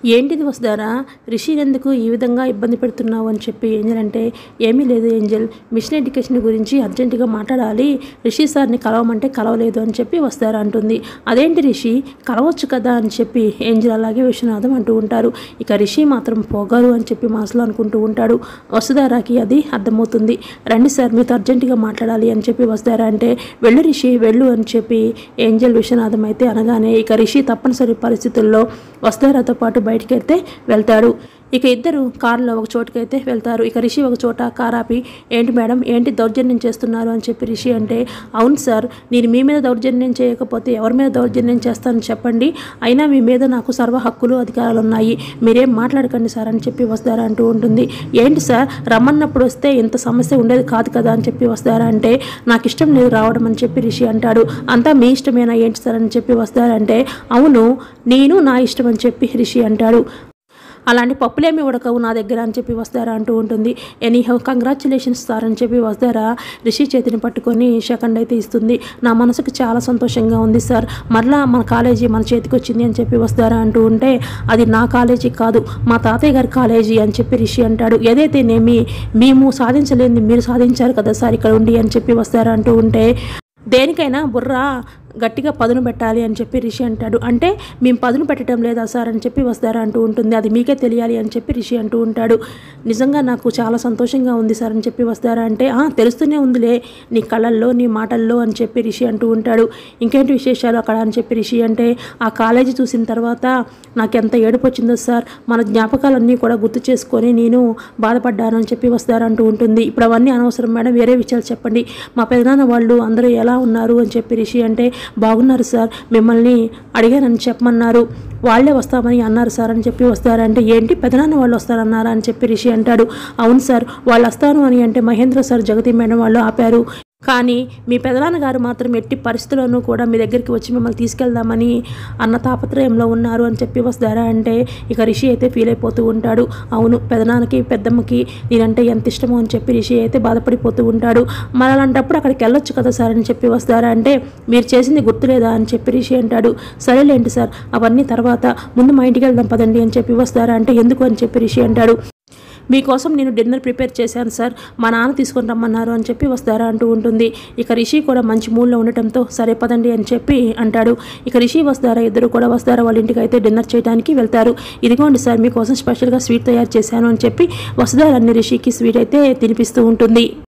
ఏంటిది వస్తారా రిషి ఎందుకు ఈ విధంగా ఇబ్బంది పెడుతున్నావు అని చెప్పి ఏంజల్ అంటే ఏమీ లేదు ఏంజల్ మిషన్ ఎడ్యుకేషన్ గురించి అర్జెంటుగా మాట్లాడాలి రిషి సార్ని కలవమంటే కలవలేదు అని చెప్పి వస్తారా అంటుంది అదేంటి రిషి కలవచ్చు కదా అని చెప్పి ఏంజల్ అలాగే విశ్వనాథం అంటూ ఉంటారు ఇక రిషి మాత్రం పోగారు అని చెప్పి మనసులో అనుకుంటూ ఉంటాడు వసుధారాకి అది అర్థమవుతుంది రండి సార్ మీతో అర్జెంటుగా మాట్లాడాలి అని చెప్పి వస్తారా అంటే వెళ్ళు రిషి వెళ్ళు అని చెప్పి ఏంజల్ విశ్వనాథం అయితే అనగానే ఇక రిషి తప్పనిసరి పరిస్థితుల్లో వసుధారాతో పాటు బయటికి అయితే వెళ్తాడు ఇక ఇద్దరు కారులో ఒక చోటుకైతే వెళ్తారు ఇక రిషి ఒక చోట కార్ ఆపి ఏంటి మేడం ఏంటి దౌర్జన్యం చేస్తున్నారు అని చెప్పి రిషి అంటే అవును సార్ నేను మీ మీద దౌర్జన్యం చేయకపోతే ఎవరి మీద దౌర్జన్యం చేస్తానని చెప్పండి అయినా మీ మీద నాకు సర్వ హక్కులు అధికారాలు ఉన్నాయి మీరేం మాట్లాడకండి సార్ అని చెప్పి వస్తారా అంటూ ఉంటుంది ఏంటి సార్ రమ్మన్నప్పుడు వస్తే ఇంత సమస్య ఉండేది కాదు కదా అని చెప్పి వస్తారా అంటే నాకు ఇష్టం లేదు రావడం అని చెప్పి రిషి అంటాడు అంతా మీ ఇష్టమేనా ఏంటి సార్ అని చెప్పి వస్తారంటే అవును నేను నా ఇష్టం అని చెప్పి రిషి అంటాడు అలాంటి పప్పులేమి ఉడకవు నా దగ్గర అని చెప్పి వస్తారా అంటూ ఉంటుంది ఎనీహౌ కంగ్రాచులేషన్స్ సార్ అని చెప్పి వస్తారా రిషి చేతిని పట్టుకొని సెకండ్ అయితే ఇస్తుంది నా మనసుకు చాలా సంతోషంగా ఉంది సార్ మరలా మన కాలేజీ మన చేతికి వచ్చింది అని చెప్పి వస్తారా అంటూ ఉంటే అది నా కాలేజీ కాదు మా తాతయ్య గారి కాలేజీ అని చెప్పి రిషి అంటాడు ఏదైతేనేమి మేము సాధించలేనిది మీరు సాధించారు కదా సార్ ఇక్కడ ఉండి అని చెప్పి వస్తారా అంటూ ఉంటే దేనికైనా బుర్ర గట్టిగా పదును పెట్టాలి అని చెప్పి రిషి అంటాడు అంటే మేము పదును పెట్టడం లేదా సార్ అని చెప్పి వస్తారా అంటూ ఉంటుంది అది మీకే తెలియాలి అని చెప్పి రిషి అంటూ ఉంటాడు నిజంగా నాకు చాలా సంతోషంగా ఉంది సార్ అని చెప్పి వస్తారా అంటే "ఆ, తెలుస్తూనే ఉందిలే నీ కళ్ళల్లో నీ మాటల్లో అని చెప్పి రిషి అంటూ ఉంటాడు ఇంకేంటి విశేషాలు అక్కడ అని చెప్పి రిషి అంటే ఆ కాలేజీ చూసిన తర్వాత నాకు ఎంత ఏడుపు వచ్చిందో సార్ మన జ్ఞాపకాలన్నీ కూడా గుర్తు చేసుకొని నేను బాధపడ్డాను అని చెప్పి వస్తారంటూ ఉంటుంది ఇప్పుడు అవన్నీ అనవసరం మేడం వేరే విషయాలు చెప్పండి మా పెదనాన్న వాళ్ళు అందరూ ఎలా ఉన్నారు అని చెప్పి రిషి అంటే బాగున్నారు సార్ మిమ్మల్ని అడిగానని చెప్పమన్నారు వాళ్ళే వస్తామని అన్నారు సార్ అని చెప్పి వస్తారంటే ఏంటి పెదనాన్న వాళ్ళు వస్తారన్నారా అని చెప్పి రిషి అంటాడు అవును సార్ వాళ్ళు వస్తాను అని అంటే మహేంద్ర సార్ జగతి మేడం వాళ్ళు ఆపారు కానీ మీ పెదనాన్నగారు మాత్రం ఎట్టి పరిస్థితుల్లోనూ కూడా మీ దగ్గరికి వచ్చి మిమ్మల్ని తీసుకెళ్దామని అన్న తాపత్రయంలో ఉన్నారు అని చెప్పి వస్తారా అంటే ఇక రిషి అయితే ఫీల్ అయిపోతూ ఉంటాడు అవును పెదనాన్నకి పెద్దమ్మకి నేనంటే ఎంత ఇష్టమో అని చెప్పి రిషి అయితే బాధపడిపోతూ ఉంటాడు మరి అలాంటప్పుడు అక్కడికి వెళ్ళొచ్చు కదా సార్ అని చెప్పి వస్తారా అంటే మీరు చేసింది గుర్తులేదా అని చెప్పి రిషి అంటాడు సరేలేండి సార్ అవన్నీ తర్వాత ముందు మా ఇంటికి వెళ్దాం పదండి అని చెప్పి వస్తారా అంటే ఎందుకు అని చెప్పి రిషి అంటాడు మీకోసం నేను డిన్నర్ ప్రిపేర్ చేశాను సార్ మా నాన్న తీసుకొని రమ్మన్నారు అని చెప్పి వస్తారా అంటూ ఉంటుంది ఇక రిషి కూడా మంచి మూడ్లో ఉండటంతో సరే పదండి అని చెప్పి అంటాడు ఇక రిషి వస్తారా ఇద్దరు కూడా వస్తారా వాళ్ళ ఇంటికి అయితే డిన్నర్ చేయడానికి వెళ్తారు ఇదిగోండి సార్ మీకోసం స్పెషల్గా స్వీట్ తయారు చేశాను అని చెప్పి వసుధారాన్ని రిషికి స్వీట్ అయితే తినిపిస్తూ ఉంటుంది